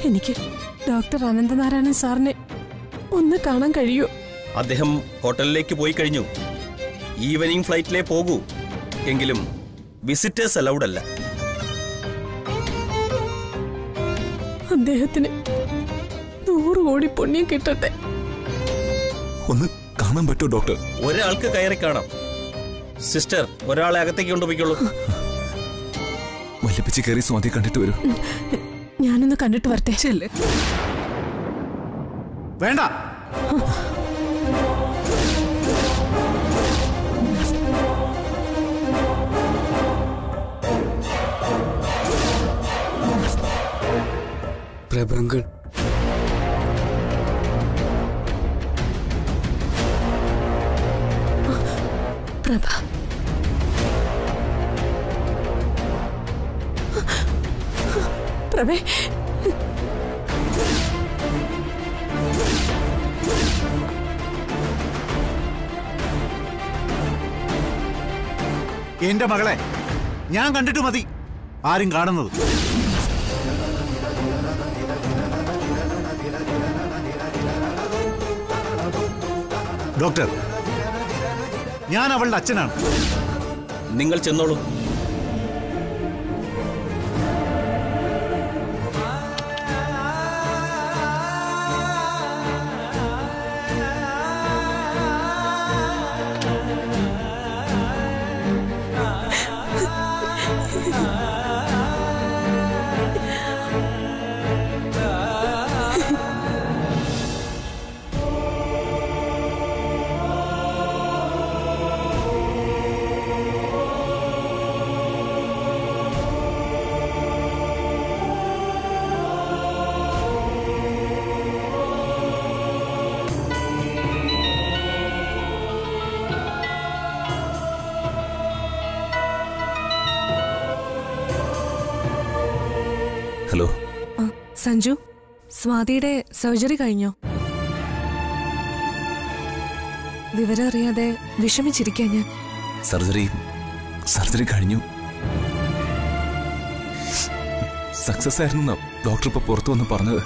എനിക്ക് ഡോക്ടർ അനന്തനാരായണൻ സാറിനെ ഒന്ന് കാണാൻ കഴിയൂ അദ്ദേഹം ഹോട്ടലിലേക്ക് പോയി കഴിഞ്ഞു ഈവനിങ് ഫ്ലൈറ്റിലേ പോകൂ എങ്കിലും വിസിറ്റേഴ്സ് അലൗഡ് അല്ല അദ്ദേഹത്തിന് നൂറ് കോടി പുണ്യം കിട്ടട്ടെ ഒന്ന് കാണാൻ പറ്റുമോ ഡോക്ടർ ഒരാൾക്ക് കയറി കാണാം സിസ്റ്റർ ഒരാളെ അകത്തേക്ക് കൊണ്ടുപോയിക്കോളൂ വല്യപ്പച്ചി കയറി സ്വാതി കണ്ടിട്ട് വരൂ ഞാനൊന്ന് കണ്ടിട്ട് വരട്ടെ ചെല്ല് വേണ്ട പ്രഭങ്കൺ പ്രഭ പ്രഭേ എന്റെ മകളെ ഞാൻ കണ്ടിട്ട് മതി ആരും കാണുന്നത് ഡോക്ടർ ഞാൻ അവളുടെ അച്ഛനാണ് നിങ്ങൾ ചെന്നോളൂ ഹലോ ആ, സഞ്ജു സ്വാതിയുടെ സർജറി കഴിഞ്ഞോ വിവരം അറിയാതെ വിഷമിച്ചിരിക്കാൻ ഞാൻ സർജറി സർജറി കഴിഞ്ഞു സക്സസ് ആയിരുന്നു ഡോക്ടർ ഇപ്പൊ പുറത്തു വന്ന് പറഞ്ഞത്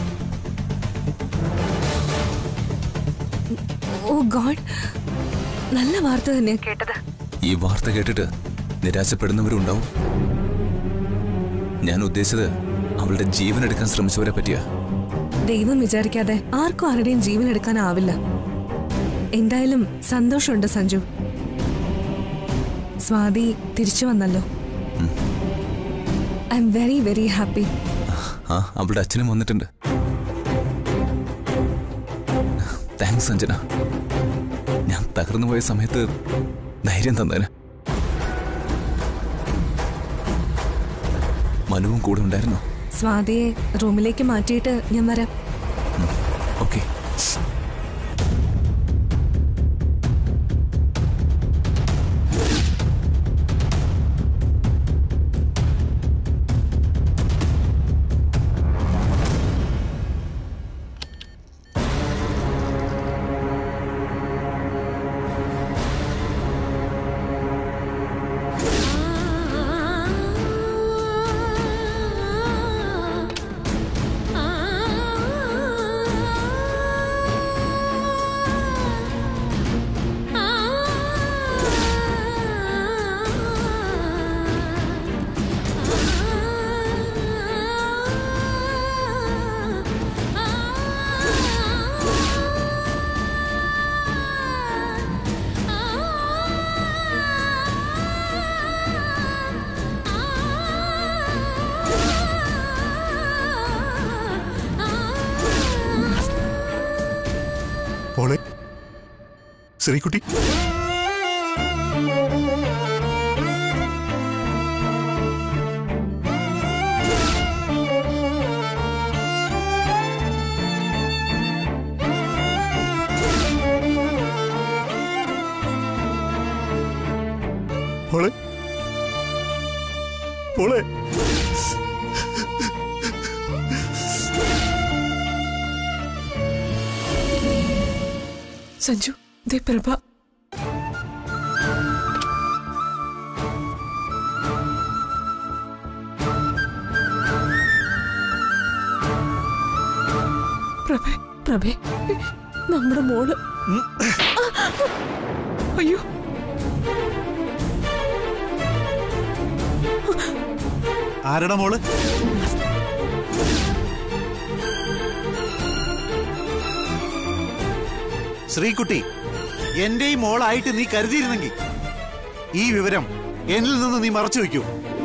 ഓ ഗോഡ് നല്ല വാർത്ത തന്നെ കേട്ടത് ഈ വാർത്ത കേട്ടിട്ട് നിരാശപ്പെടുന്നവരുണ്ടാവും ഞാൻ ഉദ്ദേശിച്ചത് അവളുടെ ജീവൻ എടുക്കാൻ ശ്രമിച്ചവരെ പറ്റിയാ ദൈവം വിചാരിക്കാതെ ആർക്കും ആരുടെയും ജീവൻ എടുക്കാനാവില്ല എന്തായാലും സന്തോഷമുണ്ട് സഞ്ജു സ്വാതി തിരിച്ചു വന്നല്ലോ I'm very very happy ആ അവളുടെ അച്ഛനും വന്നിട്ടുണ്ട് താങ്ക്സ് അഞ്ജന ഞാൻ തകർന്നു പോയ സമയത്ത് ധൈര്യം തന്നതിന് മനുവും കൂടെ ഉണ്ടായിരുന്നു സ്വാതിയെ റൂമിലേക്ക് മാറ്റിയിട്ട് ഞാൻ വരാം ഓക്കെ മോളെ ശ്രീകുട്ടി മോളെ മോളെ സഞ്ജു ദേ പ്രഭ പ്രഭേ പ്രഭേ നമ്മുടെ മോള് അയ്യോ ആരുടെ മോള് ശ്രീകുട്ടി എന്റെയും മോളായിട്ട് നീ കരുതിയിരുന്നെങ്കിൽ ഈ വിവരം എന്നിൽ നിന്ന് നീ മറച്ചു വെക്കൂ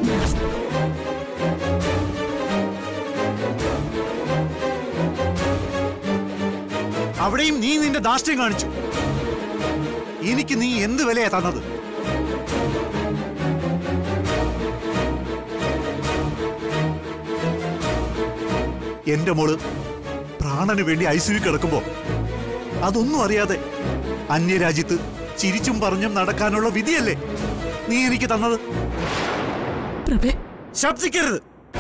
അവിടെയും നീ നിന്റെ ധാർഷ്ട്യം കാണിച്ചു എനിക്ക് നീ എന്ത് വിലയാ തന്നത് എന്റെ മോള് പ്രാണന് വേണ്ടി ഐസിയു കിടക്കുമ്പോ അതൊന്നും അറിയാതെ അന്യരാജ്യത്ത് ചിരിച്ചും പറഞ്ഞും നടക്കാനുള്ള വിധിയല്ലേ നീ എനിക്ക് തന്നത് പ്രഭേ ശബ്ദിക്കരുത്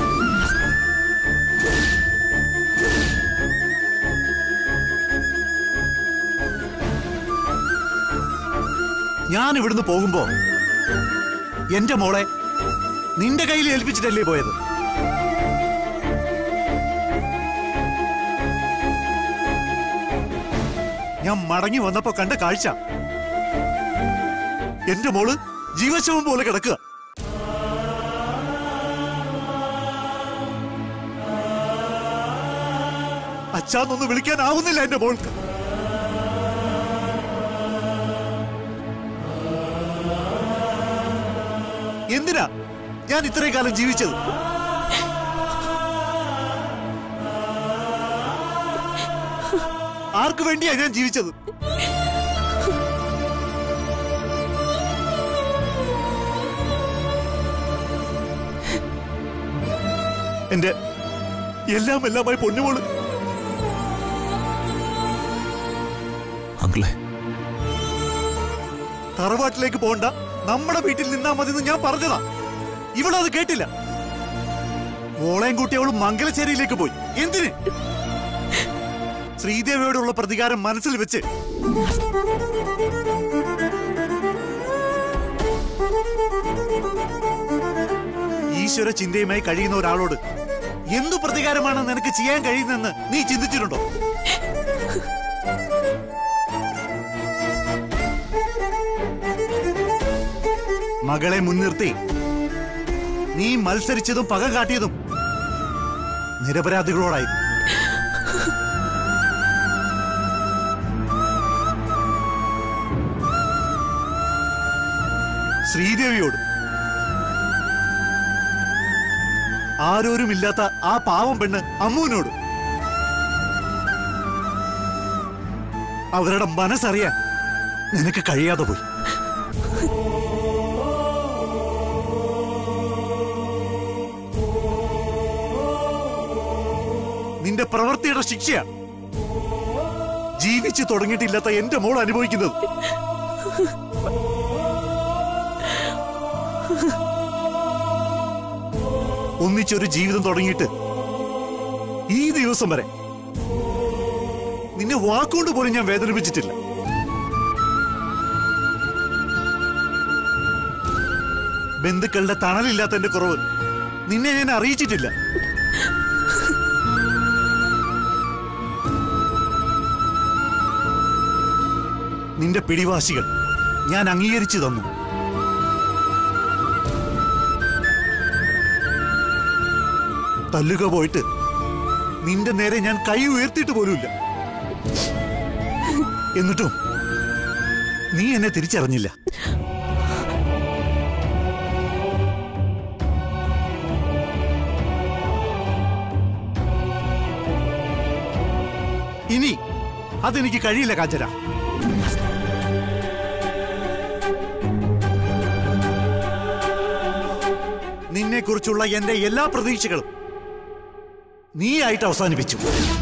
ഞാൻ ഇവിടുന്ന് പോകുമ്പോ എന്റെ മോളെ നിന്റെ കയ്യിൽ ഏൽപ്പിച്ചിട്ടല്ലേ പോയത് ഞാൻ മടങ്ങി വന്നപ്പോ കണ്ട കാഴ്ച എന്റെ മോള് ജീവശവം പോലെ കിടക്കുക അച്ഛാന്നൊന്ന് വിളിക്കാനാവുന്നില്ല എന്റെ മോൾക്ക് എന്തിനാ ഞാൻ ഇത്രയും കാലം ജീവിച്ചത് ആർക്കു വേണ്ടിയാ ഞാൻ ജീവിച്ചത് എന്റെ എല്ലാം എല്ലാമായി പൊന്നുമോള് അങ്കിളെ തറവാട്ടിലേക്ക് പോണ്ട നമ്മുടെ വീട്ടിൽ നിന്നാ മതി എന്ന് ഞാൻ പറഞ്ഞതാ ഇവളത് കേട്ടില്ല മോളെയും കൂട്ടി അവള് മംഗലശ്ശേരിയിലേക്ക് പോയി എന്തിന് ശ്രീദേവിയോടുള്ള പ്രതികാരം മനസ്സിൽ വെച്ച് ഈശ്വര ചിന്തയുമായി കഴിയുന്ന ഒരാളോട് എന്തു പ്രതികാരമാണ് നിനക്ക് ചെയ്യാൻ കഴിയുന്നതെന്ന് നീ ചിന്തിച്ചിട്ടുണ്ടോ മകളെ മുൻനിർത്തി നീ മത്സരിച്ചതും പക കാട്ടിയതും നിരപരാധികളോടായിരുന്നു ശ്രീദേവിയോട് ആരോരുമില്ലാത്ത ആ പാവം പെണ്ണ് അമ്മുവിനോട് അവരുടെ മനസ്സറിയാൻ നിനക്ക് കഴിയാതെ പോയി നിന്റെ പ്രവൃത്തിയുടെ ശിക്ഷയാ ജീവിച്ചു തുടങ്ങിയിട്ടില്ലാത്ത എന്റെ മോൾ അനുഭവിക്കുന്നത് ഒന്നിച്ചൊരു ജീവിതം തുടങ്ങിയിട്ട് ഈ ദിവസം വരെ നിന്നെ വാക്കുകൊണ്ട് പോലും ഞാൻ വേദനിപ്പിച്ചിട്ടില്ല ബന്ധുക്കളുടെ തണലില്ലാത്തതിന്റെ കുറവ് നിന്നെ ഞാൻ അറിയിച്ചിട്ടില്ല നിന്റെ പിടിവാശികൾ ഞാൻ അംഗീകരിച്ചു തന്നു തല്ലുക പോയിട്ട് നിന്റെ നേരെ ഞാൻ കൈ ഉയർത്തിയിട്ട് പോലുമില്ല എന്നിട്ടും നീ എന്നെ തിരിച്ചറിഞ്ഞില്ല ഇനി അതെനിക്ക് കഴിയില്ല കാഞ്ചന നിന്നെ കുറിച്ചുള്ള എന്റെ എല്ലാ പ്രതീക്ഷകളും നീയായിട്ട് അവസാനിപ്പിച്ചു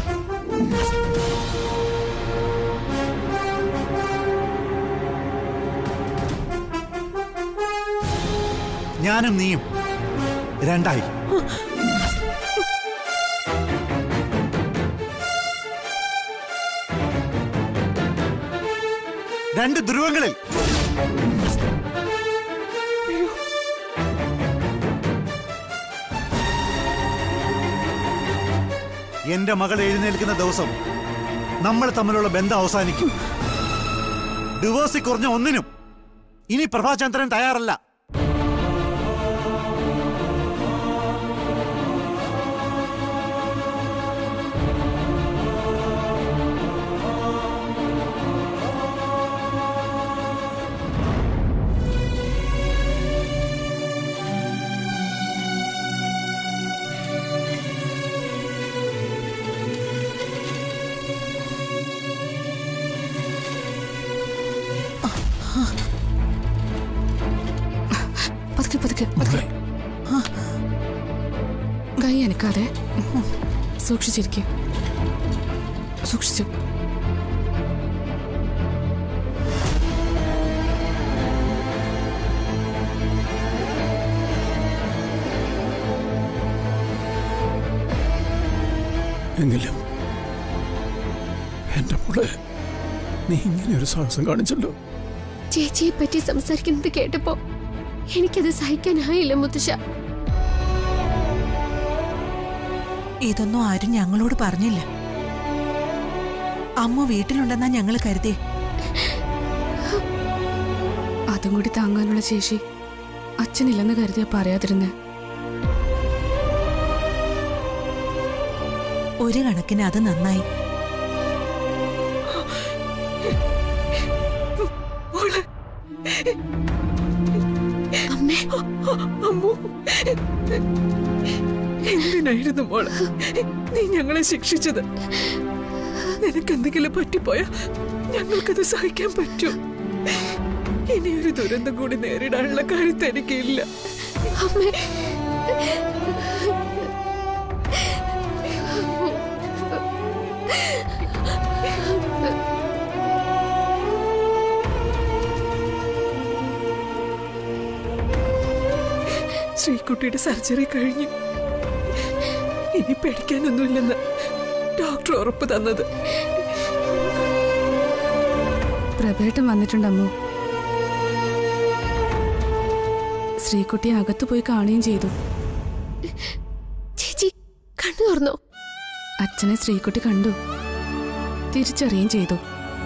ഞാനും നീയും രണ്ടായി രണ്ട് ധ്രുവങ്ങളിൽ എന്റെ മകൾ എഴുന്നേൽക്കുന്ന ദിവസം നമ്മൾ തമ്മിലുള്ള ബന്ധം അവസാനിക്കും ഡിവോഴ്സിൽ കുറഞ്ഞ ഒന്നിനും ഇനി പ്രഭാചന്ദ്രൻ തയ്യാറല്ല പതുക്കെ പതുക്കെ പതുക്കെ ആ. കൈ അനക്കാതെ സൂക്ഷിച്ചിരിക്കും സൂക്ഷിച്ചു എങ്കിലും എന്റെ മോളെ നീ ഇങ്ങനെ ഒരു സാഹസം കാണിച്ചല്ലോ ചേച്ചിയെ പറ്റി സംസാരിക്കുന്നത് കേട്ടപ്പോ എനിക്കത് സഹിക്കാനായില്ല മുത്തശ്ശ ഇതൊന്നും ആരും ഞങ്ങളോട് പറഞ്ഞില്ല അമ്മ വീട്ടിലുണ്ടെന്നാ ഞങ്ങൾ കരുതി അതും കൂടി താങ്ങാനുള്ള ശേഷി അച്ഛനില്ലെന്ന് കരുതിയാ പറയാതിരുന്നേ ഒരു കണക്കിന് അത് നന്നായി അമ്മേ അമ്മു എന്തിനായിരുന്നു മോളെ നീ ഞങ്ങളെ ശിക്ഷിച്ചത് നിനക്ക് എന്തെങ്കിലും പറ്റിപ്പോയാ ഞങ്ങൾക്കത് സഹിക്കാൻ പറ്റൂ ഇനിയൊരു ദുരന്തം കൂടി നേരിടാനുള്ള കരുത്ത് എനിക്കില്ല അമ്മേ ശ്രീകുട്ടിയുടെ സർജറി കഴിഞ്ഞു ഇനി പേടിക്കാനൊന്നുമില്ലെന്ന് ഡോക്ടർ ഉറപ്പ് തന്നത് പ്രഭേട്ടൻ വന്നിട്ടുണ്ടമ്മു ശ്രീകുട്ടിയെ അകത്തു പോയി കാണുകയും ചെയ്തു ചേച്ചി കണ്ണു തുറന്നോ അച്ഛനെ ശ്രീകുട്ടി കണ്ടു തിരിച്ചറിയുകയും ചെയ്തു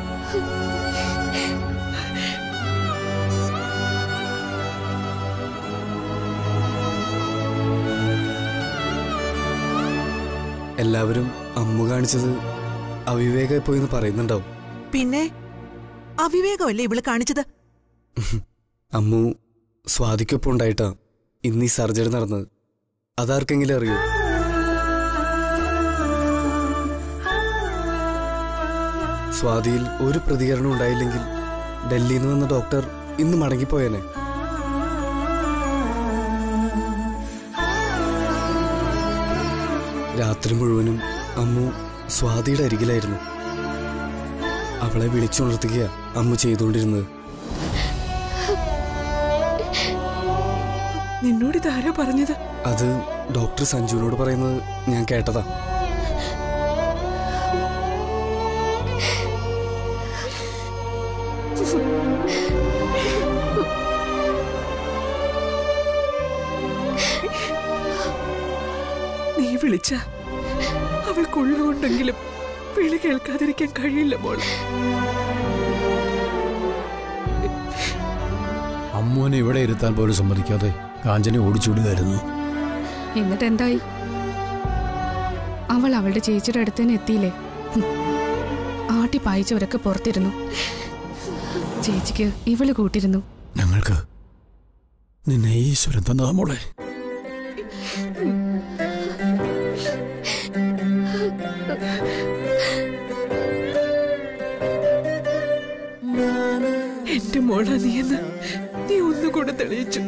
എല്ലാവരും അമ്മു കാണിച്ചത് അവിവേകമായി പോയെന്ന് പറയുന്നുണ്ടാവും പിന്നെ അവിവേകമല്ലേ ഇവള് കാണിച്ചത് അമ്മു സ്വാതിക്കൊപ്പം ഉണ്ടായിട്ടാ ഇന്ന് ഈ സർജറി നടന്നത് അതാർക്കെങ്കിലും അറിയോ സ്വാതിയിൽ ഒരു പ്രതികരണം ഉണ്ടായില്ലെങ്കിൽ ഡൽഹിയിൽ നിന്ന് വന്ന ഡോക്ടർ ഇന്ന് മടങ്ങിപ്പോയേനെ രാത്രി മുഴുവനും അമ്മു സ്വാതിയുടെ അരികിലായിരുന്നു അവളെ വിളിച്ചുണർത്തുക അമ്മു ചെയ്തുകൊണ്ടിരുന്നത് നിന്നോട് ഇതാരാ പറഞ്ഞത് അത് ഡോക്ടർ സഞ്ജുവിനോട് പറയുന്നത് ഞാൻ കേട്ടതാ നീ വിളിച്ച അവൾക്കുള്ളുകൊണ്ടെങ്കിലും വിളി കേൾക്കാതിരിക്കാൻ കഴിയില്ല മോളെ അമ്മുവിനെ ഇവിടെ ഇരുത്താൻ പോലും സമ്മതിക്കാതെ കാഞ്ചനെ ഓടിച്ചുവിടുകയായിരുന്നു എന്നിട്ട് എന്തായി അവൾ അവളുടെ ചേച്ചിയുടെ അടുത്ത് തന്നെ എത്തിയില്ലേ ഹും. ആട്ടി പായിച്ചവരൊക്കെ പുറത്തിരുന്നു ചേച്ചിക്ക് ഇവള് കൂട്ടിരുന്നു ഞങ്ങൾക്ക് നിന്നെ ഈശ്വരൻ തന്നതാ മോളെ എന്റെ മോളാ നീ എന്ന് നീ ഒന്നുകൂടെ തെളിയിച്ചു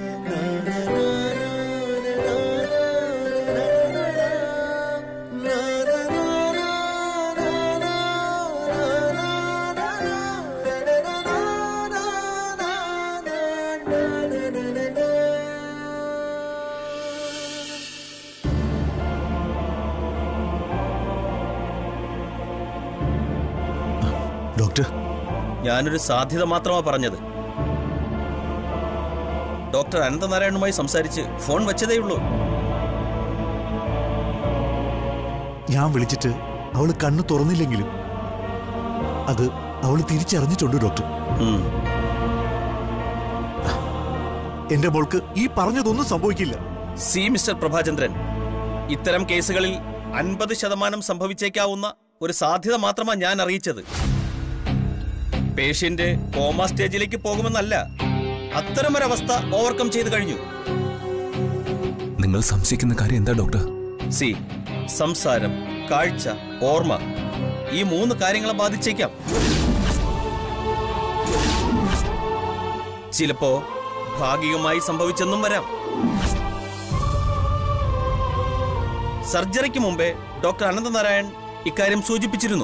ഡോക്ടർ ഞാനൊരു സാധ്യത മാത്രമാ പറഞ്ഞത് ഡോക്ടർ അനന്തനാരായണുമായി സംസാരിച്ച് ഫോൺ വെച്ചതേയുള്ളൂ ഞാൻ വിളിച്ചിട്ട് അവള് കണ്ണു തുറന്നില്ലെങ്കിലും അത് അവള് തിരിച്ചറിഞ്ഞിട്ടുണ്ട് ഡോക്ടർ ഉം. എന്റെ മോൾക്ക് ഈ പറഞ്ഞതൊന്നും സംഭവിക്കില്ല സി മിസ്റ്റർ പ്രഭാചന്ദ്രൻ ഇത്തരം കേസുകളിൽ അൻപത് ശതമാനം സംഭവിച്ചേക്കാവുന്ന ഒരു സാധ്യത മാത്രമാണ് ഞാൻ അറിയിച്ചത് പേഷ്യന്റ് കോമ സ്റ്റേജിലേക്ക് പോകുമെന്നല്ല അത്തരമൊരവസ്ഥ ഓവർകം ചെയ്തു കഴിഞ്ഞു നിങ്ങൾ സംശയിക്കുന്ന കാര്യം എന്താ ഡോക്ടർ സി സംസാരം കാഴ്ച ഓർമ്മ ഈ മൂന്ന് കാര്യങ്ങളെ ബാധിച്ചേക്കാം ചിലപ്പോ ഭാഗികമായി സംഭവിച്ചെന്നും വരാം സർജറിക്ക് മുമ്പേ ഡോക്ടർ അനന്തനാരായൺ ഇക്കാര്യം സൂചിപ്പിച്ചിരുന്നു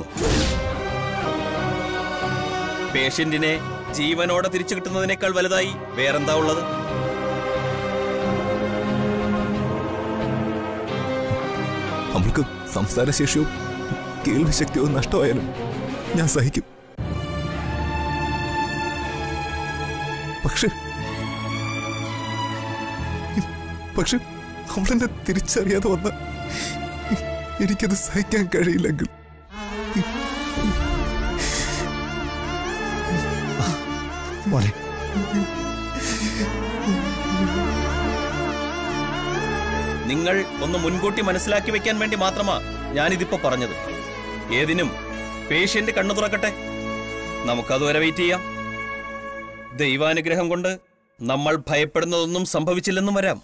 പേഷ്യന്റിനെ ജീവനോടെ തിരിച്ചു കിട്ടുന്നതിനേക്കാൾ വലുതായി വേറെന്താ ഉള്ളത് അവൾക്ക് സംസാരശേഷിയോ കേൾവിശക്തിയോ നഷ്ടമായാലും ഞാൻ സഹിക്കും പക്ഷെ പക്ഷെ അവളെന്നെ തിരിച്ചറിയാതെ വന്ന എനിക്കത് സഹിക്കാൻ കഴിയില്ലെങ്കിൽ മോനെ നിങ്ങൾ ഒന്ന് മുൻകൂട്ടി മനസ്സിലാക്കി വെക്കാൻ വേണ്ടി മാത്രമാ ഞാനിതിപ്പോ പറഞ്ഞത് ഏതിനും പേഷ്യന്റ് കണ്ണു തുറക്കട്ടെ നമുക്കതുവരെ വെയിറ്റ് ചെയ്യാം ദൈവാനുഗ്രഹം കൊണ്ട് നമ്മൾ ഭയപ്പെടുന്നതൊന്നും സംഭവിച്ചില്ലെന്നും വരാം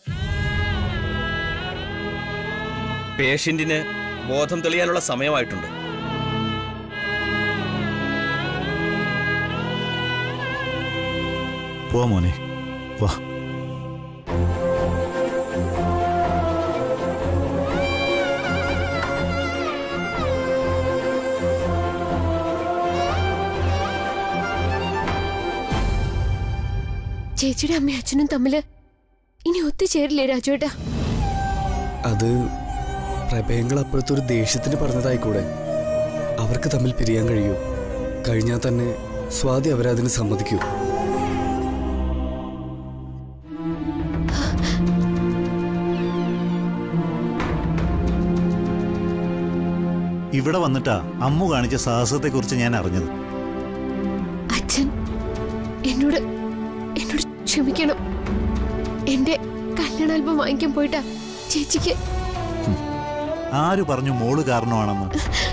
പേഷ്യന്റിന് ബോധം തെളിയാനുള്ള സമയമായിട്ടുണ്ട് പോ മോനെ വാ ചേച്ചിയുടെ അമ്മയും അച്ഛനും തമ്മില് ഇനി ഒത്തുചേരില്ലേ രാജുവേട്ടാ അത് പ്രഭയങ്ങൾ അപ്പോഴത്തെ ഒരു ദേഷ്യത്തിന് പറഞ്ഞതായിക്കൂടെ അവർക്ക് തമ്മിൽ പിരിയാൻ കഴിയൂ കഴിഞ്ഞാൽ തന്നെ സ്വാതി അവരതിന് സമ്മതിക്കൂ ഇവിടെ വന്നിട്ടാ അമ്മു കാണിച്ച സാഹസത്തെക്കുറിച്ച് ഞാൻ അറിഞ്ഞത് അച്ഛൻ എന്നോട് എന്നോട് ക്ഷമിക്കണം എന്റെ കല്യാണാൽബം വാങ്ങിക്കാൻ പോയിട്ടാ ചേച്ചിക്ക് ആര് പറഞ്ഞു മോള് കാരണമാണെന്ന്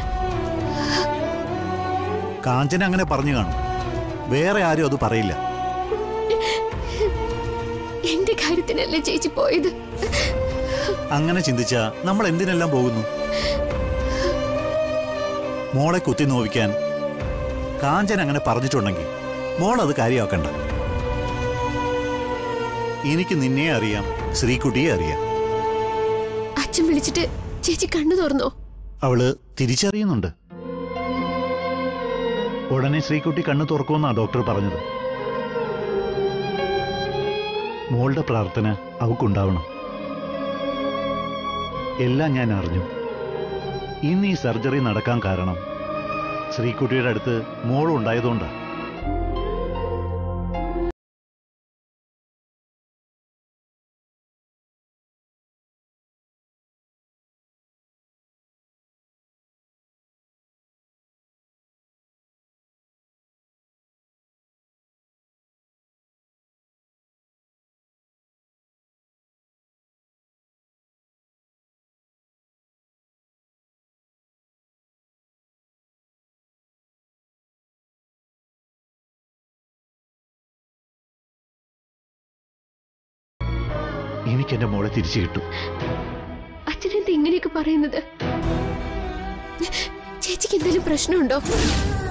കാഞ്ചന അങ്ങനെ പറഞ്ഞു കാണും വേറെ ആരും അത് പറയില്ല എന്റെ കാര്യത്തിനല്ലേ ചേച്ചി പോയത് അങ്ങനെ ചിന്തിച്ചാ നമ്മൾ എന്തിനെല്ലാം പോകുന്നു മോളെ കുത്തി നോവിക്കാൻ കാഞ്ചൻ അങ്ങനെ പറഞ്ഞിട്ടുണ്ടെങ്കിൽ മോൾ അത് കാര്യമാക്കണ്ട എനിക്ക് നിന്നെ അറിയാം ശ്രീകുട്ടിയെ അറിയാം അച്ഛൻ വിളിച്ചിട്ട് ചേച്ചി കണ്ണു തുറന്നോ അവള് തിരിച്ചറിയുന്നുണ്ട് ഉടനെ ശ്രീകുട്ടി കണ്ണു തുറക്കുമെന്നാ ഡോക്ടർ പറഞ്ഞത് മോളുടെ പ്രാർത്ഥന അവക്കുണ്ടാവണം എല്ലാം ഞാൻ അറിഞ്ഞു ഇന്ന് ഈ സർജറി നടക്കാൻ കാരണം ശ്രീകുട്ടിയുടെ അടുത്ത് മോളും ഉണ്ടായതുകൊണ്ടാ എനിക്ക് എന്റെ മോളെ തിരിച്ചു കിട്ടും അച്ഛനെന്താ ഇങ്ങനെയൊക്കെ പറയുന്നത് ചേച്ചിക്ക് എന്തെങ്കിലും പ്രശ്നമുണ്ടോ